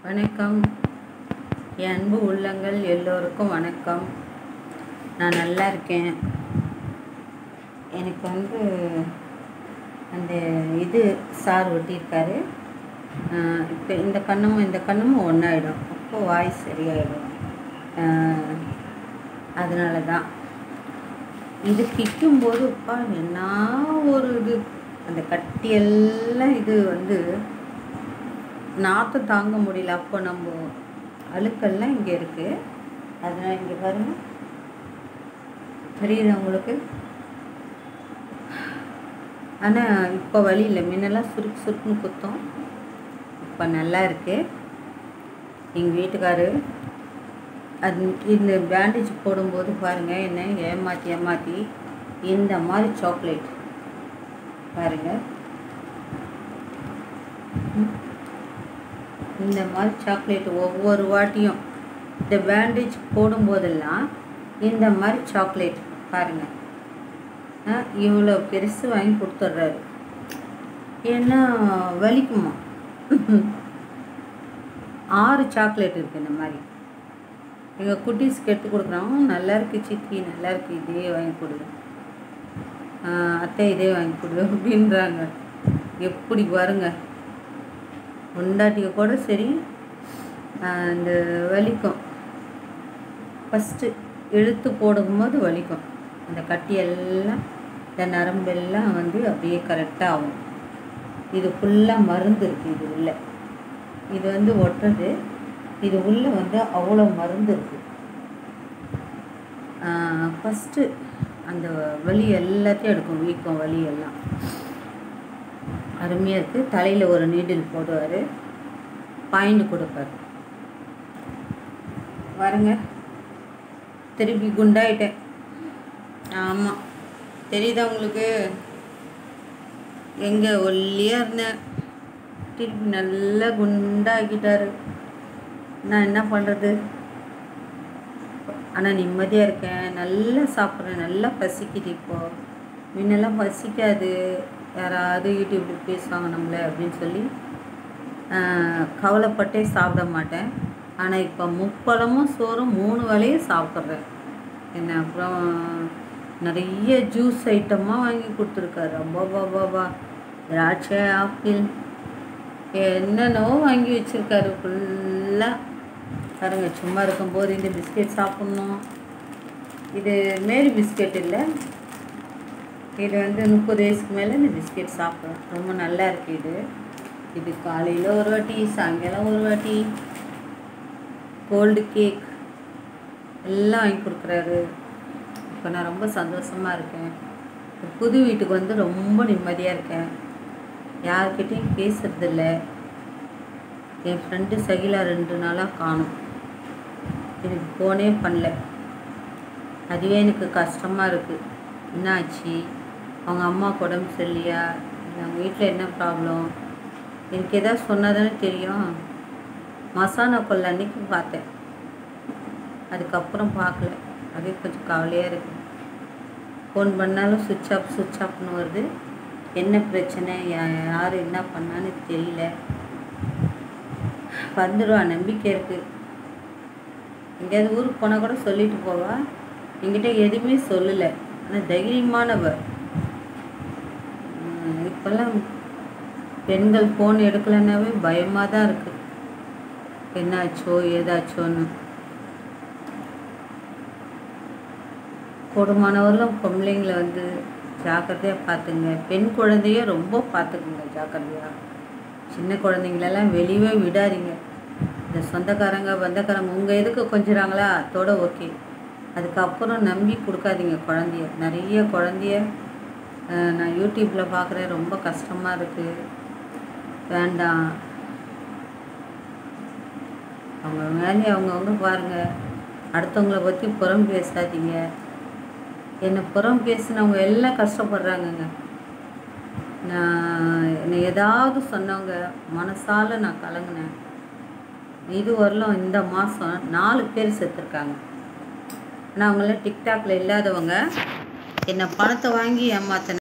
வணக்கம் என் அன்பு உள்ளங்கள் எல்லோருக்கும் வணக்கம் நான் நல்லா இருக்கேன் எனக்கு வந்து அந்த இது சார் ஒட்டியிருக்காரு இப்போ இந்த கண்ணமும் இந்த கண்ணமும் ஒன்றாயிடும் அப்போ வாய்ஸ் சரியாயிடும் அதனால தான் இது பிக்கும்போது அப்பா என்ன ஒரு இது அந்த கட்டியெல்லாம் இது வந்து நாற்றம் தாங்க முடியல அப்போ நம்ம அழுக்கெல்லாம் இங்கே இருக்குது அதனால் இங்கே பாருங்கள் தெரியுதா உங்களுக்கு ஆனால் இப்போ வழி இல்லை முன்னெல்லாம் சுருக்கு சுருக்குன்னு குத்தம் இப்போ நல்லா இருக்கு எங்கள் வீட்டுக்காரு அது இந்த பேண்டேஜ் போடும்போது பாருங்கள் என்ன ஏமாற்றி ஏமாற்றி இந்த மாதிரி சாக்லேட் பாருங்கள் இந்த மாதிரி சாக்லேட் ஒவ்வொரு வாட்டியும் இந்த பேண்டேஜ் போடும்போதெல்லாம் இந்த மாதிரி சாக்லேட் பாருங்கள் இவ்வளோ பெருசு வாங்கி கொடுத்துட்றாரு ஏன்னா வலிக்குமா ஆறு சாக்லேட் இருக்குது இந்த மாதிரி எங்கள் குட்டீஸ்க்கு எடுத்து கொடுக்குறாங்க நல்லா இருக்கு சித்தி நல்லா இருக்கு இதே வாங்கி கொடு அத்தை இதே வாங்கி கொடு அப்படின்றாங்க எப்படி வருங்க பொண்டாட்டிக்கு கூட சரி இந்த வலிக்கும் ஃபஸ்ட்டு இழுத்து போடும்போது வலிக்கும் அந்த கட்டியெல்லாம் இந்த நரம்பெல்லாம் வந்து அப்படியே கரெக்டாக ஆகும் இது ஃபுல்லாக மருந்து இருக்குது இது உள்ள இது வந்து ஒட்டுறது இது உள்ளே வந்து அவ்வளோ மருந்து இருக்குது ஃபஸ்ட்டு அந்த வலி எல்லாத்தையும் எடுக்கும் வீக்கம் வலி எல்லாம் அருமையாக இருக்குது தலையில் ஒரு நீடில் போடுவார் பாயிண்ட் கொடுப்பார் வரங்க திருப்பி குண்டாயிட்டேன் ஆமாம் தெரியுதா உங்களுக்கு எங்கே ஒல்லியாக இருந்தேன் திருப்பி நல்லா குண்டாக்கிட்டாரு நான் என்ன பண்ணுறது ஆனால் நிம்மதியாக இருக்கேன் நல்லா சாப்பிட்றேன் நல்லா பசிக்குது இப்போது முன்னெல்லாம் பசிக்காது யாராவது யூடியூப்பில் பேசுவாங்க நம்மளை அப்படின்னு சொல்லி கவலைப்பட்டே சாப்பிட மாட்டேன் ஆனால் இப்போ முப்பழமும் சோறும் மூணு வேலையும் சாப்பிட்றேன் என்ன அப்புறம் நிறைய ஜூஸ் ஐட்டமாக வாங்கி கொடுத்துருக்காரு ரொம்ப பாபா திராட்சை ஆப்பிள் என்னென்னவோ வாங்கி வச்சுருக்காரு ஃபுல்லாக பாருங்க சும்மா இருக்கும்போது இந்த பிஸ்கெட் சாப்பிட்ணும் இது மேரி பிஸ்கெட் இல்லை இது வந்து முப்பது வயசுக்கு மேலே இந்த பிஸ்கெட் சாப்பிட்றோம் ரொம்ப நல்லா இருக்குது இது இது காலையில் ஒரு வாட்டி சாயங்காலம் ஒரு வாட்டி கோல்டு கேக் எல்லாம் வாங்கி கொடுக்குறாரு இப்போ நான் ரொம்ப சந்தோஷமாக இருக்கேன் புது வீட்டுக்கு வந்து ரொம்ப நிம்மதியாக இருக்கேன் யார்கிட்டையும் பேசுறதில்ல என் ஃப்ரெண்டு சகிலா ரெண்டு நாளாக காணும் எனக்கு ஃபோனே பண்ணல அதுவே எனக்கு கஷ்டமாக இருக்குது என்ன ஆச்சு அவங்க அம்மாவுக்கு உடம்பு சரியில்லையா அவங்க வீட்டில் என்ன ப்ராப்ளம் எனக்கு எதாவது சொன்னால் தானே தெரியும் மசாலா கொள்ள அன்னைக்கு பார்த்தேன் அதுக்கப்புறம் பார்க்கல அதே கொஞ்சம் கவலையாக இருக்குது ஃபோன் பண்ணாலும் சுவிட்ச் ஆஃப் சுவிட்ச் ஆஃப்னு வருது என்ன பிரச்சனை யார் என்ன பண்ணான்னு தெரியல வந்துடுவா நம்பிக்கை இருக்குது எங்கேயாவது ஊருக்கு போனால் கூட சொல்லிட்டு போவா என்கிட்ட எதுவுமே சொல்லலை ஆனால் தைரியமானவ இப்போல்லாம் பெண்கள் ஃபோன் எடுக்கலைன்னாவே பயமாக தான் இருக்குது என்னாச்சோ ஏதாச்சோன்னு கூடுமானவர்களும் பொம்பளைங்களை வந்து ஜாக்கிரதையாக பார்த்துங்க பெண் குழந்தைய ரொம்ப பார்த்துக்குங்க ஜாக்கிரதையாக சின்ன குழந்தைங்களெல்லாம் வெளியே விடாதீங்க இந்த சொந்தக்காரங்க பந்தக்காரங்க உங்கள் எதுக்கு கொஞ்சிறாங்களா அதோட ஓகே அதுக்கப்புறம் நம்பி கொடுக்காதீங்க குழந்தைய நிறைய குழந்தைய நான் யூடியூப்பில் பார்க்குறேன் ரொம்ப கஷ்டமாக இருக்குது வேண்டாம் அவங்க வேலையை அவங்கவுங்க பாருங்கள் அடுத்தவங்கள பற்றி புறம் பேசாதீங்க என்னை புறம் பேசினவங்க எல்லாம் கஷ்டப்படுறாங்கங்க நான் என்னை ஏதாவது சொன்னவங்க மனசால் நான் கலங்கினேன் இது வரலும் இந்த மாதம் நாலு பேர் செத்துருக்காங்க ஆனால் அவங்களாம் டிக்டாக்ல இல்லாதவங்க என்னை பணத்தை வாங்கி ஏமாத்தின